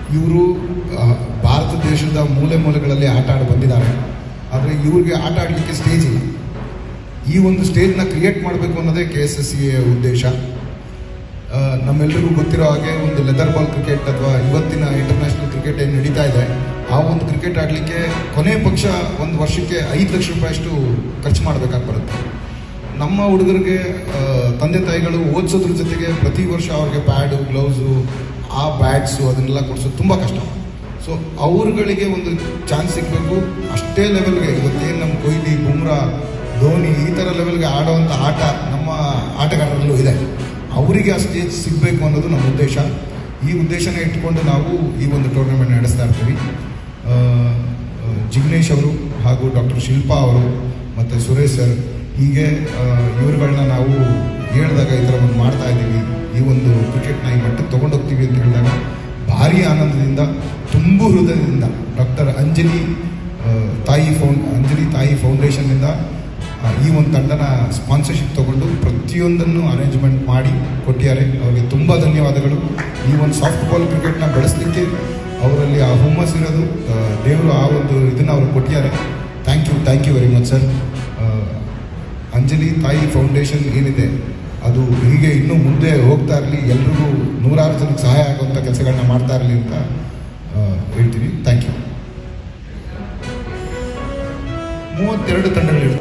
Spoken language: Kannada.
ಇವರು ಭಾರತ ದೇಶದ ಮೂಲೆ ಮೂಲೆಗಳಲ್ಲಿ ಆಟ ಆಡಿ ಬಂದಿದ್ದಾರೆ ಆದರೆ ಇವ್ರಿಗೆ ಆಟ ಆಡಲಿಕ್ಕೆ ಸ್ಟೇಜ್ ಇಲ್ಲ ಈ ಒಂದು ಸ್ಟೇಜ್ನ ಕ್ರಿಯೇಟ್ ಮಾಡಬೇಕು ಅನ್ನೋದೇ ಕೆ ಎಸ್ ಎಸ್ ಸಿ ಉದ್ದೇಶ ಆ, ನಮ್ಮೆಲ್ರಿಗೂ ಗೊತ್ತಿರೋ ಹಾಗೆ ಒಂದು ಲೆದರ್ ಬಾಲ್ ಕ್ರಿಕೆಟ್ ಅಥವಾ ಇವತ್ತಿನ ಇಂಟರ್ನ್ಯಾಷನಲ್ ಕ್ರಿಕೆಟ್ ಏನು ನಡೀತಾ ಇದೆ ಆ ಒಂದು ಕ್ರಿಕೆಟ್ ಆಡಲಿಕ್ಕೆ ಕೊನೆ ಪಕ್ಷ ಒಂದು ವರ್ಷಕ್ಕೆ ಐದು ಲಕ್ಷ ರೂಪಾಯಿಯಷ್ಟು ಖರ್ಚು ಮಾಡಬೇಕಾಗಿ ಬರುತ್ತೆ ನಮ್ಮ ಹುಡುಗರಿಗೆ ಆ, ತಂದೆ ತಾಯಿಗಳು ಓದಿಸೋದ್ರ ಜೊತೆಗೆ ಪ್ರತಿ ವರ್ಷ ಅವ್ರಿಗೆ ಪ್ಯಾಡು ಗ್ಲೌಸು ಆ ಬ್ಯಾಟ್ಸು ಅದನ್ನೆಲ್ಲ ಕೊಡಿಸೋದು ತುಂಬ ಕಷ್ಟ ಸೊ ಅವ್ರುಗಳಿಗೆ ಒಂದು ಚಾನ್ಸ್ ಸಿಗಬೇಕು ಅಷ್ಟೇ ಲೆವೆಲ್ಗೆ ಇವತ್ತೇನು ನಮ್ಮ ಕೊಹ್ಲಿ ಬುಮ್ರಾ ಧೋನಿ ಈ ಥರ ಲೆವೆಲ್ಗೆ ಆಡೋವಂಥ ಆಟ ನಮ್ಮ ಆಟಗಾರರಲ್ಲೂ ಇದೆ ಅವರಿಗೆ ಆ ಸ್ಟೇಜ್ ಸಿಗಬೇಕು ಅನ್ನೋದು ನಮ್ಮ ಉದ್ದೇಶ ಈ ಉದ್ದೇಶನ ಇಟ್ಕೊಂಡು ನಾವು ಈ ಒಂದು ಟೂರ್ನಮೆಂಟ್ ನಡೆಸ್ತಾ ಇರ್ತೀವಿ ಆ, ಆ, ಜಿಗ್ನೇಶ್ ಅವರು ಹಾಗೂ ಡಾಕ್ಟರ್ ಶಿಲ್ಪಾ ಅವರು ಮತ್ತು ಸುರೇಶ್ ಸರ್ ಹೀಗೆ ಆ, ಇವ್ರುಗಳನ್ನ ನಾವು ಹೇಳಿದಾಗ ಈ ಥರ ಒಂದು ಮಾಡ್ತಾ ಇದ್ದೀವಿ ಈ ಒಂದು ಕ್ರಿಕೆಟ್ನ ಈ ಮಟ್ಟಕ್ಕೆ ತೊಗೊಂಡೋಗ್ತೀವಿ ಅಂತ ಹೇಳಿದಾಗ ಭಾರಿ ಆನಂದದಿಂದ ತುಂಬು ಹೃದಯದಿಂದ ಡಾಕ್ಟರ್ ಅಂಜಲಿ ಆ, ತಾಯಿ ಫೌಂಡ್ ಅಂಜಲಿ ತಾಯಿ ಫೌಂಡೇಶನ್ನಿಂದ ಆ, ಈ ಒಂದು ತಂಡನ ಸ್ಪಾನ್ಸರ್ಶಿಪ್ ತಗೊಂಡು ಪ್ರತಿಯೊಂದನ್ನು ಅರೇಂಜ್ಮೆಂಟ್ ಮಾಡಿ ಕೊಟ್ಟಿದ್ದಾರೆ ಅವರಿಗೆ ತುಂಬ ಧನ್ಯವಾದಗಳು ಈ ಒಂದು ಸಾಫ್ಟ್ ಬಾಲ್ ಕ್ರಿಕೆಟ್ನ ಬೆಳೆಸಲಿಕ್ಕೆ ಅವರಲ್ಲಿ ಆ ಹುಮ್ಮಸ್ ಇರೋದು ಆ, ದೇವರು ಆ ಒಂದು ಇದನ್ನು ಅವ್ರು ಕೊಟ್ಟಿದ್ದಾರೆ thank you thank you very much sir Anjali ತಾಯಿ ಫೌಂಡೇಶನ್ ಏನಿದೆ ಅದು ಹೀಗೆ ಇನ್ನೂ ಮುಂದೆ ಹೋಗ್ತಾ ಇರಲಿ ಎಲ್ರಿಗೂ ನೂರಾರು ಜನಕ್ಕೆ ಸಹಾಯ ಆಗುವಂಥ ಕೆಲಸಗಳನ್ನ ಮಾಡ್ತಾ ಇರಲಿ ಅಂತ ಆ, ಹೇಳ್ತೀನಿ ಥ್ಯಾಂಕ್ ಯು ಮೂವತ್ತೆರಡು ತಂಡಗಳಿರ್ತವೆ